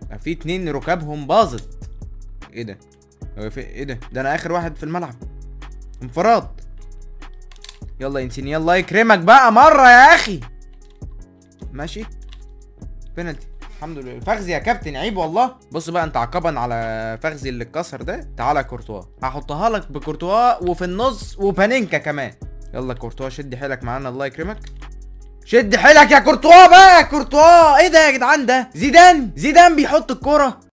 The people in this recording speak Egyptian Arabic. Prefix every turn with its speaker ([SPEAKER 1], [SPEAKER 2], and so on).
[SPEAKER 1] في اتنين ركابهم باظت ايه ده هو في ايه ده ده انا اخر واحد في الملعب انفراد يلا انسيني الله يكرمك بقى مره يا اخي ماشي بنالتي الحمد لله فخزي يا كابتن عيب والله بص بقى انت عقبا على فخزي اللي اتكسر ده تعالى كورتوا هحطها لك بكورتوا وفي النص وبانينكا كمان يلا كورتوا شد حيلك معانا الله يكرمك شد حيلك يا كورتوا بقى كورتوا ايه ده يا جدعان ده زيدان زيدان بيحط الكرة